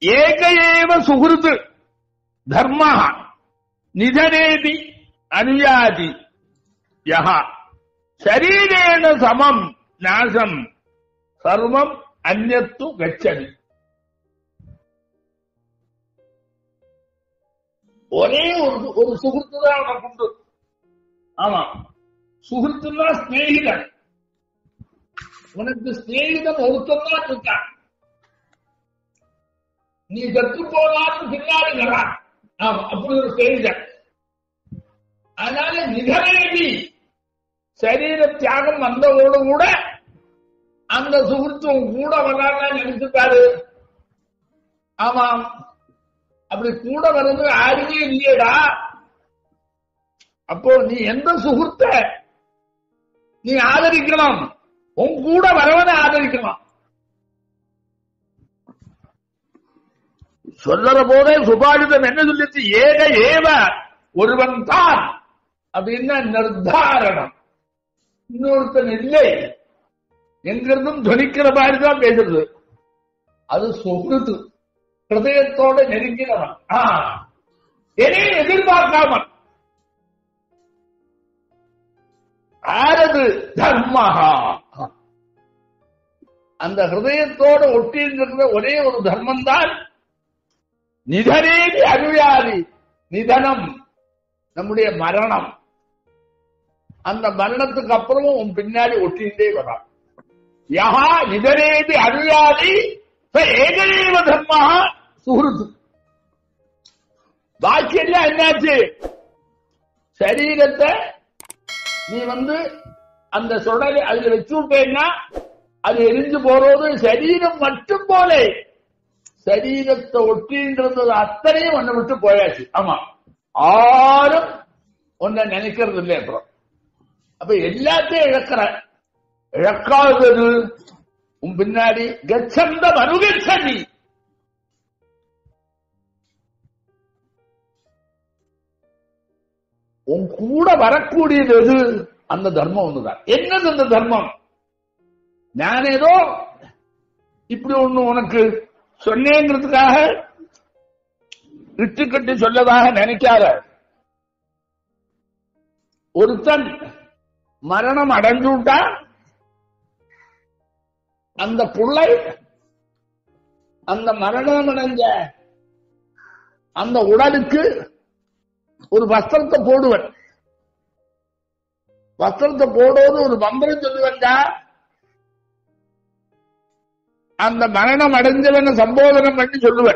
ஏக ஏவ சுகிருத்து தர்ம நிதனேதி அனுயாதி யஹ சரீரேன சமம் நாசம் சர்வம் அந்நத்து கச்சதி ஒரே ஒரு ஒரு சுகிருத்து தான் உனக்கு உண்டு ஆமா சுகிருத்துனா ஸ்நேகிதன் உனக்கு ஸ்நேகிதன் ஒருத்தன் தான் இருக்கான் நீ செத்து போனாலும் பின்னாடி வரான் ஆமா அப்படி ஒரு ஸ்நேகிதன் அதனால நிகரேதி சரீர தியாகம் வந்தவோடு கூட அந்த சுகிருத்துவம் கூட வரான்னு நினைச்சுட்டாரு ஆமாம் அப்படி கூட வர்றது யாருமே இல்லையடா அப்போ நீ எந்த சுகுர்த்த நீ ஆதரிக்கலாம் உன் கூட வரவனை ஆதரிக்கலாம் சொல்லற போதே சுபாடிதம் என்ன சொல்லிச்சு ஏக ஏவ ஒருவன் தான் அப்படின்னா நிர்தாரணம் இன்னொருத்தன் இல்லை எங்கிருந்தும் துணிக்கிற மாதிரி தான் பேசுறது அது சொகுது ஹிருதயத்தோட நெருங்கினவன் ஆ. எதையும் எதிர்பார்க்காமல் ஆரது தர்மஹா அந்த ஹிருதயத்தோட ஒட்டியிருக்கிற ஒரே ஒரு தர்மம் தான் நிதனேதி அருயாதி நிதனம் நம்முடைய மரணம் அந்த மரணத்துக்கு அப்புறமும் உன் பின்னாடி ஒட்டிகிட்டே வரான் யஹா நிதனேதி அருயாதி ச ஏகதேவ தர்மஹா சுகிருத்து பாக்கி எல்லாம் என்னாச்சு சரீரத்தை நீ வந்து அந்த சுடலை அதுல வச்சு விட்டேன்னா அது எரிஞ்சு போறது சரீரம் மட்டும் போல சரீரத்தை ஒட்டின்றது அத்தனையும் ஒன்னை விட்டு போயாச்சு ஆமா ஆரும் ஒன்ன நினைக்கிறது இல்லை அப்புறம் அப்ப எல்லாத்தையும் இழக்கிற இழக்காதது உன் பின்னாடி கச்சந்த மருகச்சதி உன் கூட வரக்கூடியது எது அந்த தர்மம் ஒண்ணுதான் என்னது அந்த தர்மம் நான் ஏதோ இப்படி ஒண்ணு உனக்கு சொன்னேங்கிறதுக்காக இட்டு கட்டி சொல்லதாக நினைக்காத ஒருத்தன் மரணம் அடைஞ்சு விட்டா அந்த புள்ளை அந்த மரணம் அடைஞ்ச அந்த உடலுக்கு ஒரு வஸ்திரத்தை போடுவன் வஸ்திரத்தை போடுவது ஒரு மந்திரம் சொல்லுவன்டா அந்த மரணம் அடைஞ்சவன சம்போதனம் பண்ணி சொல்லுவன்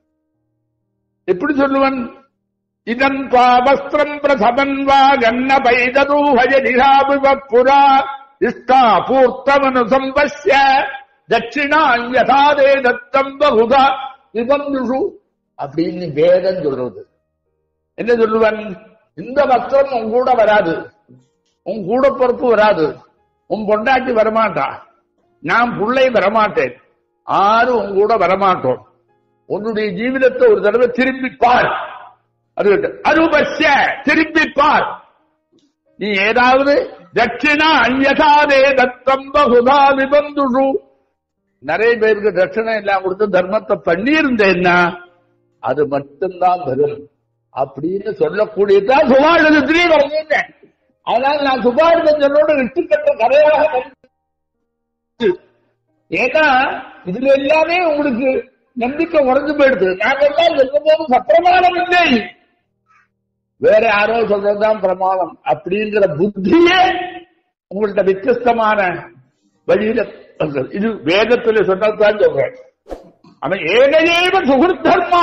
எப்படி சொல்லுவன் இதன் வஸ்திரம் பிரசவன் வா கண்ண பைதூஹய நிராபிவ புரா இஷ்டா பூர்த்தமனு சம்பஸ்ய தட்சிணா யதாதே தத்தம் பகுதா விபந்துஷு அப்படின்னு வேதம் சொல்றது என்ன சொல்லுவன் இந்த வஸ்திரம் உன் கூட வராது உன் கூட பொறுப்பு வராது உன் பொண்டாட்டி வரமாட்டா நான் புள்ளை வரமாட்டேன் ஆரும் உன் கூட வரமாட்டோம் உன்னுடைய ஜீவிதத்தை ஒரு தடவை திரும்பி பார் அது அருபஸ்ய திரும்பி பார் நீ ஏதாவது தட்சிணா அந்யதாதே தத்தம் பகுதா விபந்துஷு நிறைய பேருக்கு தட்சிணை எல்லாம் கொடுத்து தர்மத்தை பண்ணியிருந்தேன்னா அது மட்டும்தான் வரும் அப்படின்னு சொல்லக்கூடியதான் சுபாஷிதத்திலே வருகிறேன் அதனால நான் சுபாஷிதனோட விட்டுக்கட்ட கதையாக நம்பி- ஏன்னா இதுல எல்லாமே உங்களுக்கு நம்பிக்கை உறைஞ்சு போயிடுது நாங்கெல்லாம் சொல்லும் போது சப்பிரமாணம் இல்லை வேற யாரோ சொல்றதுதான் பிரமாணம் அப்படிங்கிற புத்தியே உங்கள்ட்ட வித்தியஸ்தமான வழியில வந்தது. இது வேதத்துல சொன்னதுதான் சொல்றேன் அவன் ஏகதேவ சுகிருத்தர்மா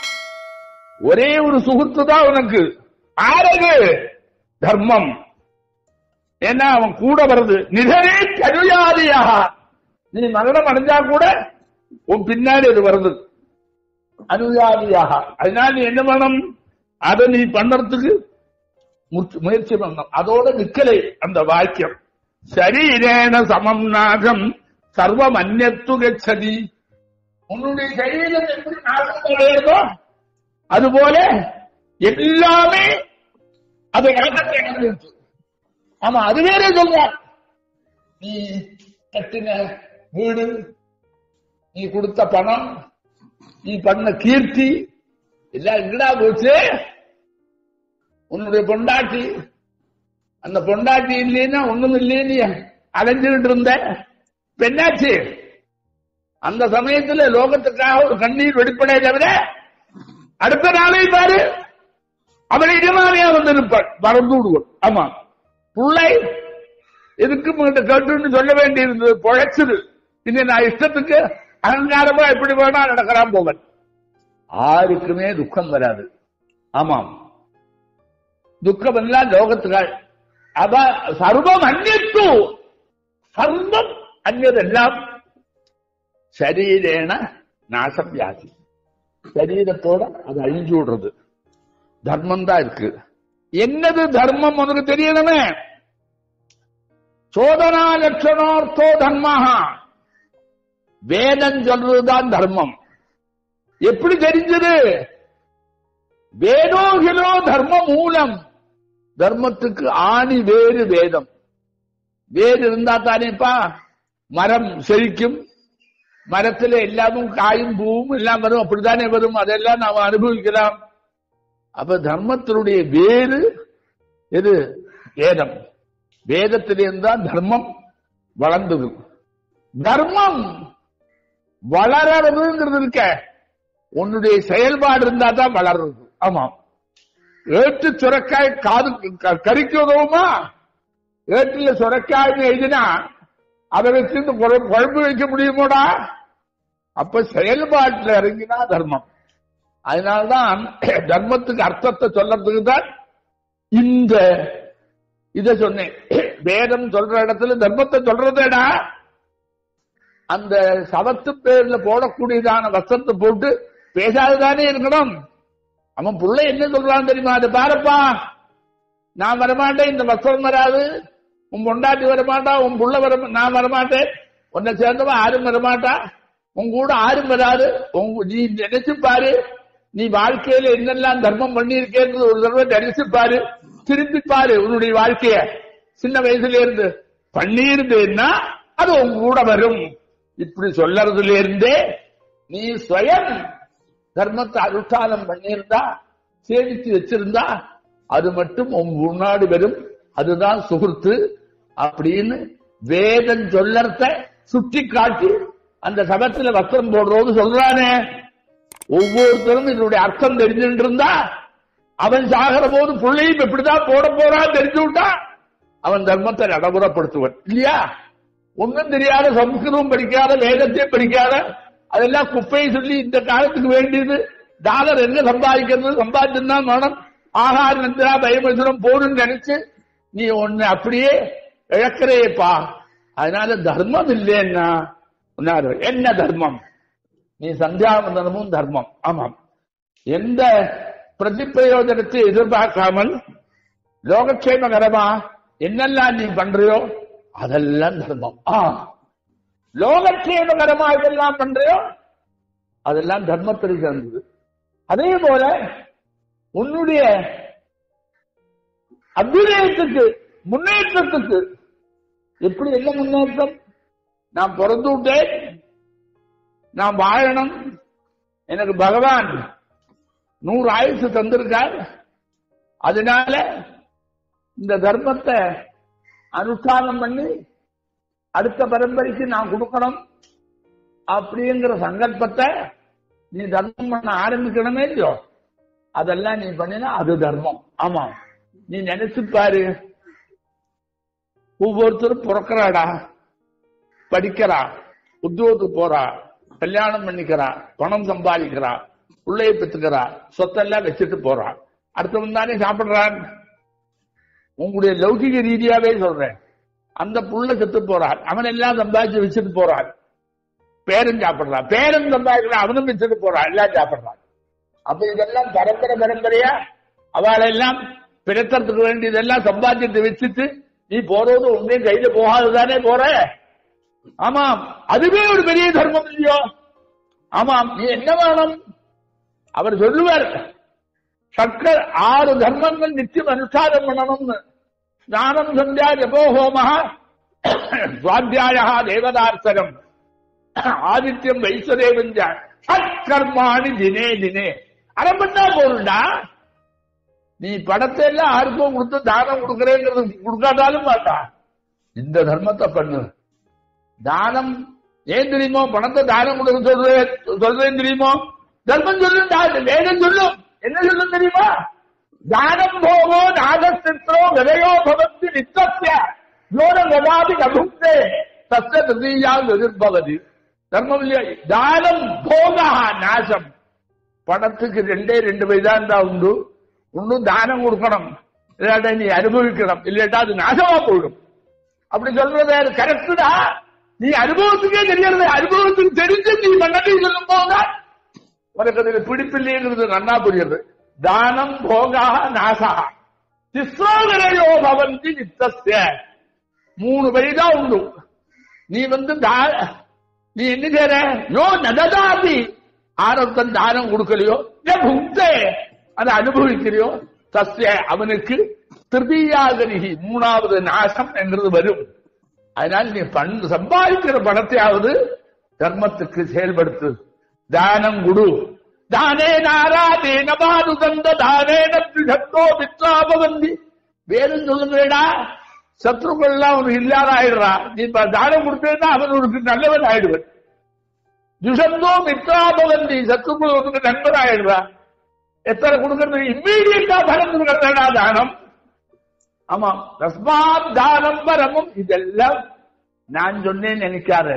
ஒரே ஒரு சுகுத்து தான் உனக்கு ஆரது தர்மம் ஏன்னா அவன் கூட வருது நிகரே கருயாதியாக நீ மரணம் அடைஞ்சா கூட உன் பின்னாடி அது வருது அனுயாதியாக அதனால நீ என்ன பண்ணணும் அதை நீ பண்ணறதுக்கு முற்று- முயற்சி பண்ணணும் அதோட நிக்கலை அந்த வாக்கியம் சரீரேன சமம் நாகம் சர்வம் அந்நத்து கச்சதி உன்னுடைய சரீரம் எப்படி நாசம் அடையுதோ அதுபோல எல்லாமே அது நாசத்தை அடைஞ்சிருச்சு ஆமா அது வேற சொல்றார் நீ கட்டின வீடு நீ கொடுத்த பணம் நீ பண்ண கீர்த்தி எல்லாம் எங்கடா போச்சு உன்னுடைய பொண்டாட்டி அந்த பொண்டாட்டி இல்லைன்னா ஒண்ணும் இல்லைன்னு அலைஞ்சுகிட்டு இருந்த இப்ப என்னாச்சு அந்த சமயத்துல லோகத்துக்காக ஒரு கண்ணீர் வெளிப்படைய தவிர அடுத்த நாளை பாரு அவளை இடமானியா வந்திருப்பாள் மறந்து விடுவோம் ஆமா புள்ளை எதுக்கு உங்கள்கிட்ட கேட்டுன்னு சொல்ல வேண்டியிருந்தது பொழைச்சது இனி நான் இஷ்டத்துக்கு அகங்காரமா எப்படி வேணா நடக்கிறான் போவன் யாருக்குமே துக்கம் வராது ஆமாம் துக்கம் எல்லாம் லோகத்துக்காள் அவ சர்வம் அந்நியத்து சர்வம் அந்நியதெல்லாம் சரீரேன நாசம் வியாதி சரீரத்தோட அது அழிஞ்சு விடுறது தர்மம் தான் இருக்கு என்னது தர்மம் உனக்கு தெரியணுமே சோதனா லட்சணார்த்தோ தர்மஹா வேதம் சொல்றதுதான் தர்மம் எப்படி தெரிஞ்சது வேதோகிலோ தர்ம மூலம் தர்மத்துக்கு ஆணி வேறு வேதம் வேறு இருந்தா தானேப்பா மரம் செழிக்கும் மரத்துல எல்லாமும் காயும் பூவும் எல்லாம் வரும் அப்படித்தானே வரும் அதெல்லாம் நாம அனுபவிக்கலாம் அப்ப தர்மத்தினுடைய வேறு எது வேதம் வேதத்திலிருந்து தான் தர்மம் வளர்ந்தது தர்மம் வளரறதுங்கிறது இருக்க உன்னுடைய செயல்பாடு இருந்தா தான் வளர்றது ஆமா ஏற்று சுரக்காய் காது க- கறிக்கு உதவுமா ஏற்றுல சுரக்காய்னு எழுதினா அதை வச்சு இந்த குழ- குழம்பு வைக்க முடியுமோடா அப்ப செயல்பாட்டுல இறங்கினா தர்மம் அதனால்தான் தர்மத்துக்கு அர்த்தத்தை சொல்றதுக்கு தான் இந்த இத சொன்னேன் வேதம் சொல்ற இடத்துல தர்மத்தை சொல்றதேடா அந்த சவத்து பேர்ல போடக்கூடியதான வஸ்திரத்தை போட்டு பேசாதுதானே இருக்கணும் அவன் புள்ள என்ன சொல்றான் தெரியுமா அதை பாருப்பா நான் வரமாட்டேன் இந்த வஸ்திரம் வராது உன் பொண்டாட்டி வரமாட்டா உன் புள்ள வர நான் வரமாட்டேன் உன்னை சேர்ந்தவன் யாரும் வரமாட்டா உன் கூட யாரும் வராது உன் நீ நினைச்சு பாரு நீ வாழ்க்கையில என்னெல்லாம் தர்மம் பண்ணியிருக்கேன்னு ஒரு தடவை நினைச்சு பாரு திரும்பி பாரு உன்னுடைய வாழ்க்கைய சின்ன வயசுல இருந்து பண்ணியிருந்தேன்னா அது உன் கூட வரும் இப்படி சொல்லறதுல இருந்தே நீ ஸ்வயம் தர்மத்தை அனுஷ்டானம் பண்ணியிருந்தா சேமித்து வச்சிருந்தா அது மட்டும் உன் முன்னாடி வரும் அதுதான் சுகுர்த்து அப்படின்னு வேதம் சொல்லறத சுட்டி காட்டி அந்த சபத்துல வஸ்திரம் போடுறோன்னு சொல்றானே ஒவ்வொருத்தரும் இதனுடைய அர்த்தம் தெரிஞ்சுட்டு இருந்தா அவன் சாகிற போது புள்ளையும் எப்படிதான் போட போறான்னு தெரிஞ்சு விட்டா அவன் தர்மத்தை நடைமுறைப்படுத்துவன் இல்லையா ஒன்றும் தெரியாத சம்ஸ்கிருதம் படிக்காத வேதத்தையும் படிக்காத அதெல்லாம் குப்பையை சொல்லி இந்த காலத்துக்கு வேண்டியது டாலர் எங்க சம்பாதிக்கிறது சம்பாதிச்சுதான் வேணும் ஆகார நந்திரா பயமசுரம் போடுன்னு நினைச்சு நீ ஒன்னு அப்படியே இழக்கிறேப்பா அதனால தர்மம் இல்லைன்னா உன்னாரு, என்ன தர்மம் நீ சந்தியாவந்தனமும் தர்மம் ஆமாம் எந்த பிரதிப்பிரயோஜனத்தை எதிர்பார்க்காமல் லோகக்ஷேமகரமா என்னெல்லாம் நீ பண்றியோ அதெல்லாம் தர்மம் ஆ லோகக்ஷேமகரமா இதெல்லாம் பண்றியோ அதெல்லாம் தர்மத்தில் சேர்ந்தது அதே போல உன்னுடைய அபிநயத்துக்கு முன்னேற்றத்துக்கு எப்படி என்ன முன்னேற்றம் நான் பிறந்து விட்டேன் நான் வாழணும் எனக்கு பகவான் நூறு ஆயுசு தந்திருக்கார் அதனால இந்த தர்மத்தை அனுஷ்டானம் பண்ணி அடுத்த பரம்பரைக்கு நான் கொடுக்கணும் அப்படிங்கிற சங்கல்பத்தை நீ தர்மம் பண்ண ஆரம்பிக்கணுமே இல்லையோ அதெல்லாம் நீ பண்ணினா அது தர்மம் ஆமா நீ நினைச்சு பாரு ஒவ்வொருத்தரும் பிறக்கிறாடா படிக்கிறா உத்தியோகத்துக்கு போறா கல்யாணம் பண்ணிக்கிறா பணம் சம்பாதிக்கிறா பிள்ளைய பெற்றுக்கிறா சொத்தெல்லாம் வச்சுட்டு போறா அடுத்தவன் தானே சாப்பிடுறான் உங்களுடைய லௌகிக ரீதியாவே சொல்றேன் அந்த புள்ள செத்து போறான் அவன் எல்லாம் சம்பாதிச்சு வச்சுட்டு போறான் பேரன் சாப்பிடுறான் பேரன் சம்பாதிக்கிறான் அவனும் வச்சுட்டு போறான் எல்லாம் சாப்பிடுறான் அப்ப இதெல்லாம் பரம்பரை பரம்பரையா அவளெல்லாம் பிறத்தறதுக்கு வேண்டியதெல்லாம் சம்பாதிச்சு வச்சுட்டு நீ போறது உண்மையும் கையில போகாதுதானே போற ஆமாம் அதுவே ஒரு பெரிய தர்மம் இல்லையோ ஆமாம் நீ என்ன வேணும் அவர் சொல்லுவார் சக்கர் ஆறு தர்மங்கள் நிச்சயம் அனுஷ்டானம் பண்ணணும்னு ஸ்நானம் சந்தியா ஜபோ ஹோம சுவாத்தியாய தேவதார்த்தகம் ஆதித்யம் வைஸ்வதேவஞ்ச சத்கர்மாணி தினே தினே அதை பண்ணா போருண்டா நீ படத்தை எல்லாம் யாருக்கும் கொடுத்து தானம் கொடுக்கறேங்கிறது கொடுக்காட்டாலும் மாட்டா இந்த தர்மத்தை பண்ணு தானம் ஏன் தெரியுமோ பணத்தை தானம் கொடுக்க சொல்றேன் சொல்றேன் தெரியுமோ தர்மம் சொல்லும் தா- வேதம் சொல்லும் என்ன சொல்லும் தெரியுமா தானம் போகோ நாகசித்ரோ விதையோ பவத்து நித்தஸ்ய யோன கதாபி நபுக்தே தஸ்ய திருதியா எதிர்பவதி தர்மம் இல்லையா தானம் போகா நாசம் பணத்துக்கு ரெண்டே ரெண்டு வயதான் தான் உண்டு ஒன்னும் தானம் கொடுக்கணும் இல்லாட்டா நீ அனுபவிக்கணும் இல்லாட்டா அது நாசமா போயிடும் அப்படி சொல்றது கரெக்டுடா நீ அனுபவத்துக்கே தெரியறது அனுபவத்துக்கு தெரிஞ்சு நீ பண்ணதை சொல்லும் போதுதான் உனக்கு அதுல பிடிப்பில்லைங்கிறது நன்னா புரியுது தானம் போகா நாசா சிஸ்ரோகரையோ பவந்தி நித்தஸ்ய மூணு வழிதா உண்டு நீ வந்து தா- நீ என்ன செய்ற யோ நததாபி ஆரோத்தன் தானம் கொடுக்கலையோ ஏ புக்தே அதை அனுபவிக்கிறியோ தஸ்ய அவனுக்கு திருதியாகரிகி மூணாவது நாசம் என்றது வரும் அதனால் நீ பண் சம்பாதிக்கிற பணத்தையாவது தர்மத்துக்கு செயல்படுத்து தானம் குடு தானே நாராதே நபாது தந்த தானே நோ மித்ராபவந்தி வேறும் சொல்லுங்கடா சத்ருக்கள் எல்லாம் அவனுக்கு இல்லாத ஆயிடுறா நீ இப்ப தானம் கொடுத்தேன்னா அவன் உனக்கு நல்லவன் ஆயிடுவன் துஷந்தோ மித்ராபவந்தி சத்ருக்கள் உனக்கு நண்பன் ஆயிடுறா எத்தனை கொடுக்கறது இம்மீடியட்டா பலம் கொடுக்கறதா தானம் ஆமா தஸ்மாத் தானம் பரமும் இதெல்லாம் நான் சொன்னேன்னு நினைக்காத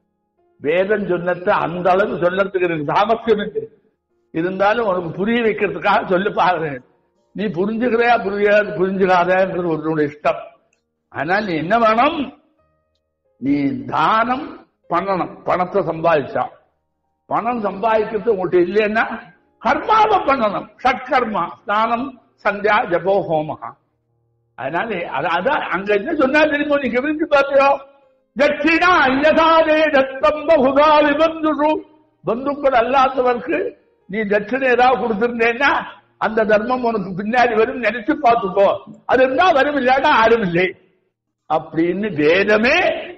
வேதம் சொன்னத்தை அந்த அளவு சொல்லறதுக்கு எனக்கு சாமர்த்தியம் இருக்கு இருந்தாலும் உனக்கு புரிய வைக்கிறதுக்காக சொல்லி பாக்குறேன் நீ புரிஞ்சுக்கிறையா புரியாது புரிஞ்சுக்காதன்றது உன்னோட இஷ்டம் ஆனால் நீ என்ன வேணும் நீ தானம் பண்ணணும் பணத்தை சம்பாதிச்சா பணம் சம்பாதிக்கிறது உங்கள்கிட்ட இல்லைன்னா கர்மாவை பண்ணணும் ஷட்கர்மா ஸ்நானம் சந்தியா ஜபோ ஹோமகா அதனால அது- அதான் அங்க என்ன சொன்னா தெரியுமோ நீ கவனிச்சு பார்த்தியோ தட்சிணா ஐயதாதே தத்தம் பகுதா விபந்துரு பந்துக்கள் அல்லாதவருக்கு நீ தட்சிணை ஏதாவது கொடுத்திருந்தேன்னா அந்த தர்மம் உனக்கு பின்னாடி வரும் நினைச்சு பார்த்துக்கோ அது இருந்தா வரும் இல்லாட்டா யாரும் இல்லை அப்படின்னு வேதமே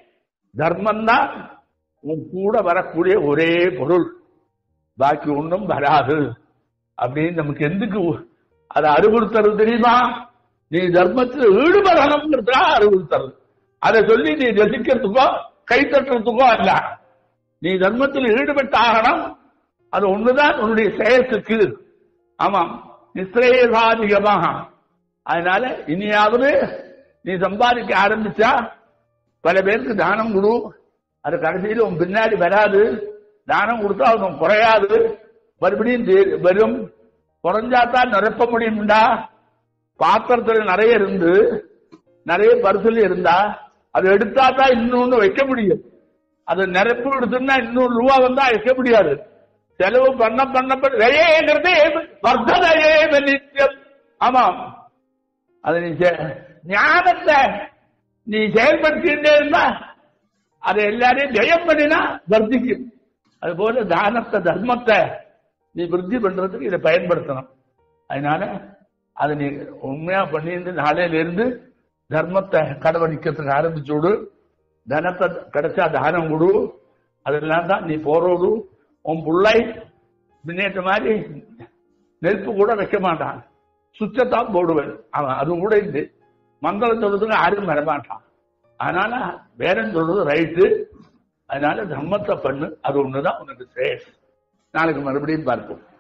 தர்மம் தான் உன் கூட வரக்கூடிய ஒரே பொருள் பாக்கி ஒண்ணும் வராது அப்படின்னு நமக்கு எதுக்கு அதை அறிவுறுத்துறது தெரியுமா நீ தர்மத்தில் ஈடுபடணுங்கிறதுக்காக அறிவுறுத்துறது அதை சொல்லி நீ ரசிக்கிறதுக்கோ கை தட்டுறதுக்கோ அல்ல நீ தர்மத்தில் ஈடுபட்டு ஆகணும் அது ஒண்ணுதான் உன்னுடைய செயலுக்கு ஆமாம் நிஸ்ரேகாதிகமாக அதனால இனியாவது நீ சம்பாதிக்க ஆரம்பிச்சா பல பேருக்கு தானம் கொடு அது கடைசியில் உன் பின்னாடி வராது தானம் கொடுத்தா அவன் குறையாது மறுபடியும் தே- வரும் குறைஞ்சாதான் நிரப்ப முடியும்டா பாத்திரத்துல நிறைய இருந்து நிறைய பரிசல் இருந்தா அதை எடுத்தா தான் இன்னொன்னு வைக்க முடியும் அது நிரப்பு எடுத்துன்னா இன்னொரு ரூபா வந்தா வைக்க முடியாது செலவு பண்ண பண்ண பண்ண விலையேங்கிறதே வர்த்தனையே நித்தியம் ஆமாம் அது நீ செ- ஞானத்தை நீ செயல்படுத்திட்டே இருந்தா அதை எல்லாரையும் ஜெயம் பண்ணினா வர்த்திக்கும் அது போல தானத்தை தர்மத்தை நீ விருத்தி பண்றதுக்கு இதை பயன்படுத்தணும் அதனால அதை நீ உண்மையா பண்ணிட்டு நாளையில இருந்து தர்மத்தை கடைபிடிக்கிறதுக்கு ஆரம்பிச்சு விடு தனத்தை கிடைச்சா தானம் கொடு அதெல்லாம் தான் நீ போறோடு உன் பிள்ளை முன்னேற்ற மாதிரி நெருப்பு கூட வைக்க மாட்டான் சுச்சத்தான் போடுவேன் அவன் அது கூட இல்லை மங்களம் சொல்றதுக்கு யாரும் வரமாட்டான் அதனால வேறன்னு சொல்றது ரைட்டு அதனால தர்மத்தை பண்ணு அது ஒண்ணுதான் உனக்கு சேஃப் நாளைக்கு மறுபடியும் பார்ப்போம்